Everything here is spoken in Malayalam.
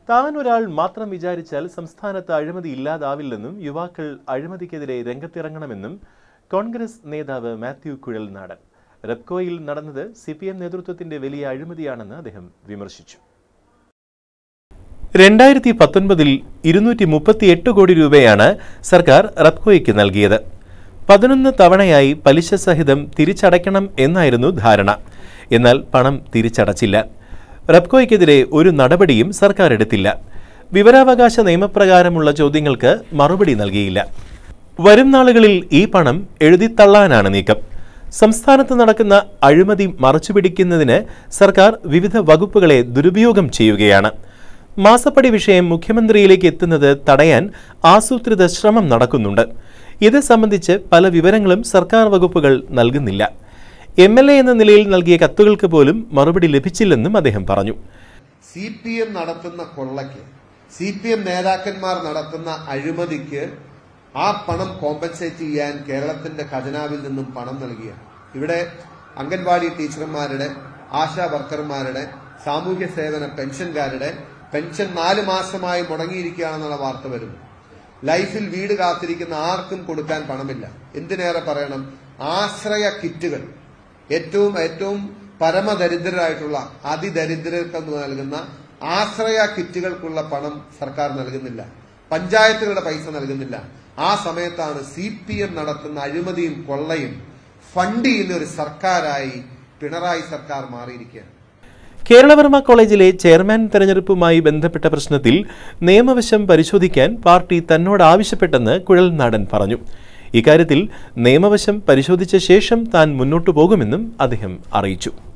താൻ ഒരാൾ മാത്രം വിചാരിച്ചാൽ സംസ്ഥാനത്ത് അഴിമതി ഇല്ലാതാവില്ലെന്നും യുവാക്കൾ അഴിമതിക്കെതിരെ രംഗത്തിറങ്ങണമെന്നും കോൺഗ്രസ് നേതാവ് മാത്യു കുഴൽനാടൻ റെപ്കോയിൽ നടന്നത് സി പി എം നേതൃത്വത്തിന്റെ വലിയ അഴിമതിയാണെന്ന് അദ്ദേഹം വിമർശിച്ചു രണ്ടായിരത്തി പത്തൊൻപതിൽ ഇരുന്നൂറ്റി മുപ്പത്തിയെട്ട് കോടി രൂപയാണ് സർക്കാർ റെപ്കോയ്ക്ക് നൽകിയത് പതിനൊന്ന് തവണയായി പലിശ സഹിതം തിരിച്ചടയ്ക്കണം എന്നായിരുന്നു ധാരണ എന്നാൽ പണം തിരിച്ചടച്ചില്ല റെപ്കോയ്ക്കെതിരെ ഒരു നടപടിയും സർക്കാർ എടുത്തില്ല വിവരാവകാശ നിയമപ്രകാരമുള്ള ചോദ്യങ്ങൾക്ക് മറുപടി നൽകിയില്ല വരും നാളുകളിൽ ഈ പണം എഴുതിത്തള്ളാനാണ് നീക്കം സംസ്ഥാനത്ത് നടക്കുന്ന അഴിമതി മറച്ചുപിടിക്കുന്നതിന് സർക്കാർ വിവിധ വകുപ്പുകളെ ദുരുപയോഗം ചെയ്യുകയാണ് മാസപ്പടി വിഷയം മുഖ്യമന്ത്രിയിലേക്ക് എത്തുന്നത് തടയാൻ ആസൂത്രിത ശ്രമം നടക്കുന്നുണ്ട് ഇത് സംബന്ധിച്ച് പല വിവരങ്ങളും സർക്കാർ വകുപ്പുകൾ നൽകുന്നില്ല എം എൽ എ എന്ന നിലയിൽ നൽകിയ കത്തുകൾക്ക് പോലും മറുപടി ലഭിച്ചില്ലെന്നും അദ്ദേഹം പറഞ്ഞു സി പി എം നടത്തുന്ന കൊള്ളയ്ക്ക് സി പി എം നേതാക്കന്മാർ നടത്തുന്ന അഴിമതിക്ക് ആ പണം കോമ്പൻസേറ്റ് ചെയ്യാൻ കേരളത്തിന്റെ ഖജനാവിൽ നിന്നും പണം നൽകിയാണ് ഇവിടെ അംഗൻവാടി ടീച്ചർമാരുടെ ആശാ വർക്കർമാരുടെ സാമൂഹ്യ സേവന പെൻഷൻകാരുടെ പെൻഷൻ നാല് മാസമായി മുടങ്ങിയിരിക്കുകയാണെന്നുള്ള വാർത്ത വരുന്നു ലൈഫിൽ വീട് കാത്തിരിക്കുന്ന ആർക്കും കൊടുക്കാൻ പണമില്ല എന്തിനേറെ പറയണം ആശ്രയ കിറ്റുകൾ ഏറ്റവും ഏറ്റവും പരമദരിദ്രരായിട്ടുള്ള അതിദരിദ്രർക്ക് നൽകുന്ന ആശ്രയ കിറ്റുകൾക്കുള്ള പണം സർക്കാർ നൽകുന്നില്ല പഞ്ചായത്തുകളുടെ പൈസ നൽകുന്നില്ല ആ സമയത്താണ് സി പി എം നടത്തുന്ന അഴിമതിയും കൊള്ളയും ഫണ്ട് ചെയ്യുന്ന ഒരു സർക്കാരായി പിണറായി സർക്കാർ മാറിയിരിക്കുകയാണ് കേരളവർമ്മ കോളേജിലെ ചെയർമാൻ തെരഞ്ഞെടുപ്പുമായി ബന്ധപ്പെട്ട പ്രശ്നത്തിൽ നിയമവശം പരിശോധിക്കാൻ പാർട്ടി തന്നോട് ആവശ്യപ്പെട്ടെന്ന് കുഴൽനാടൻ പറഞ്ഞു ഇക്കാര്യത്തിൽ നിയമവശം പരിശോധിച്ച ശേഷം താൻ മുന്നോട്ടു പോകുമെന്നും അദ്ദേഹം അറിയിച്ചു